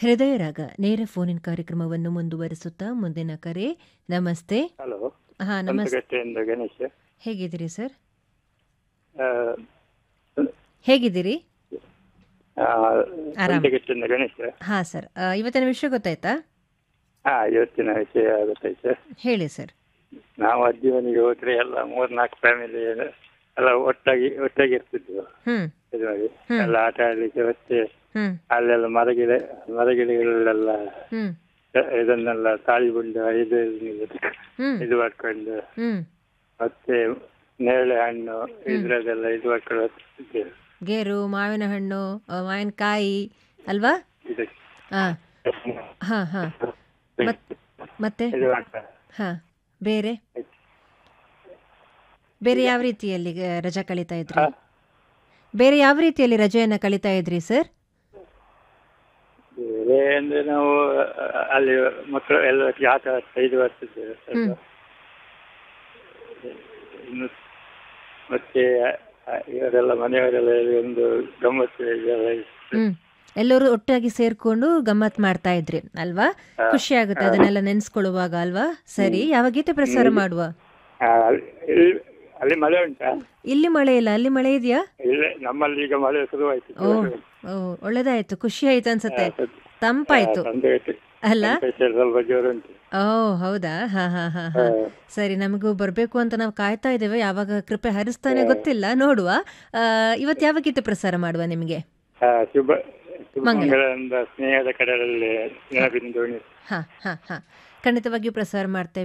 ಹೃದಯ ರಾಗ ನೇರ ಫೋನಿನ್ ಕಾರ್ಯಕ್ರಮವನ್ನು ಮುಂದುವರಿಸುತ್ತಾ ಮುಂದಿನ ಕರೆ ನಮಸ್ತೆ ಹಲೋ ಹಾ ನಮಸ್ತೆ ಸಂತಗಟ್ಟೆಯಿಂದ ಗಣೇಶ್ ಹೇಗಿದ್ದೀರಿ ಸರ್ ಆ, ಹೇಗಿದ್ದೀರಿ ಆ, ಆರಾಮ್. ಸಂತಗಟ್ಟೆಯಿಂದ ಗಣೇಶ್ ಹಾ ಸರ್ ಆ, ಇವತ್ತಿನ ವಿಷಯ ಗೊತ್ತಾಯ್ತಾ ಹಾ ಇವತ್ತಿನ ವಿಷಯ ಗೊತ್ತಾಯ್ತು ಹೇಳಿ ಸರ್ ನಾವು ಅಜ್ಜಿ ಮನೆಗೆ ಹೋದ್ರೆ ಎಲ್ಲ ಮೂರ್ನಾಲ್ಕು ಫ್ಯಾಮಿಲಿ ಎಲ್ಲ ಒಟ್ಟಾಗಿ ಒಟ್ಟಾಗಿ ಇರ್ತಿದ್ವು ಹ್ಮ್ ಇದು ಮಾಡಿ ಹ್ಮ್. ಎಲ್ಲ ಆಟ ಆಡ್ಲಿಕ್ಕೆ ಮತ್ತೆ ಹ್ಮ್ ಅಲ್ಲೆಲ್ಲ ಮರಗಿಡ ಮರಗಿಡಗಳೆಲ್ಲ ಹ್ಮ್ ಇದನ್ನೆಲ್ಲ ತಾಳಿ ಬುಂಡ ಇದು ಹ್ಮ್ ಇದು ಮಾಡ್ಕೊಂಡು ಹ್ಮ್ ಮತ್ತೆ ನೇರಳೆ ಹಣ್ಣು ಇದ್ರದೆಲ್ಲ ಇದು ಮಾಡ್ಕೊಂಡು ಹೋಗ್ತಿದ್ದೆವು. ಗೇರು ಮಾವಿನ ಹಣ್ಣು ಆ, ಮಾವಿನಕಾಯಿ ಅಲ್ವಾ ಇದಕ್ಕೆ ಹಾ ಹಾ ಹಾ ಮತ್ ಮತ್ತೆ ಇದು ಮಾಡ್ತಾರೆ ಹಾ ಬೇರೆ ಬೇರೆ ಯಾವ ರೀತಿಯಲ್ಲಿ ಆ, ರಜಾ ಕಳೀತಾ ಇದ್ರಿ ಹಾ? ಬೇರೆ ಯಾವ ರೀತಿಯಲ್ಲಿ ರಜೆಯನ್ನ ಕಳೀತಾ ಇದ್ರಿ ಸರ್ ಬೇರೆ ಅಂದ್ರೆ ನಾವು ಅ- ಅಲ್ಲಿ ಮಕ್ಕಳು ಎಲ್ಲ ಒಟ್ಟಿಗೆ ಆಟ ಆಡ್ತಾ ಇದು ಬರ್ತಿದ್ದೇವೆ ಸ್ವಲ್ಪ. ಇನ್ನು ಮತ್ತೆ ಅ- ಇವರೆಲ್ಲ ಮನೆಯವರೆಲ್ಲ ಇಲ್ಲಿ ಒಂದು ಗಮ್ಮತ್ತು ಇದೆಲ್ಲ ಇತ್ತು. ಹ್ಮ್ ಎಲ್ಲರೂ ಒಟ್ಟಾಗಿ ಸೇರ್ಕೊಂಡು ಗಮ್ಮತ್ ಮಾಡ್ತಾ ಇದ್ರಿ ಅಲ್ವಾ ಖುಷಿ ಆಗುತ್ತೆ ಅದನ್ನೆಲ್ಲ ನೆನ್ಸ್ಕೊಳ್ಳುವಾಗ ಅಲ್ವಾ ಸರಿ ಯಾವ ಗೀತೆ ಪ್ರಸಾರ ಮಾಡುವ ಆ, ಅಲ್ಲಿ- ಇಲ್ಲಿ ಅಲ್ಲಿ ಮಳೆ ಉಂಟಾ ಇಲ್ಲಿ ಮಳೆ ಇಲ್ಲ ಅಲ್ಲಿ ಮಳೆ ಇದೆಯಾ ಇಲ್ಲ ನಮ್ಮಲ್ಲಿ ಈಗ ಮಳೆ ಶುರುವಾಯ್ತು ಓ ಓ ಒಳ್ಳೇದಾಯ್ತು ಖುಷಿ ಆಯ್ತು ಅನ್ಸುತ್ತೆ ತಂಪಾಯ್ತು ಸಂಜೆ ಅಲ್ಲ ಸ್ವಲ್ಪ ಜೋರು ಉಂಟು ಓ ಹೌದಾ ಹಾ ಹಾ ಹಾ ಹಾ ಸರಿ ನಮಗೂ ಬರ್ಬೇಕು ಅಂತ ನಾವು ಕಾಯ್ತಾ ಇದ್ದೇವೆ ಯಾವಾಗ ಕೃಪೆ ಹರಿಸ್ತಾನೆ ಗೊತ್ತಿಲ್ಲ ನೋಡುವ ಆ, ಇವತ್ತು ಯಾವ ಗೀತೆ ಪ್ರಸಾರ ಮಾಡುವ ನಿಮಗೆ ಆ, ಶುಭ ಶುಭಮಂಗಳದಿಂದ ಸ್ನೇಹದ ಕಡಲಲ್ಲಿ ನೆನಪಿನ ದೋಣಿ ಹಾ ಹಾ ಹಾ ಖಂಡಿತವಾಗಿಯೂ ಪ್ರಸಾರ ಮಾಡ್ತೇವೆ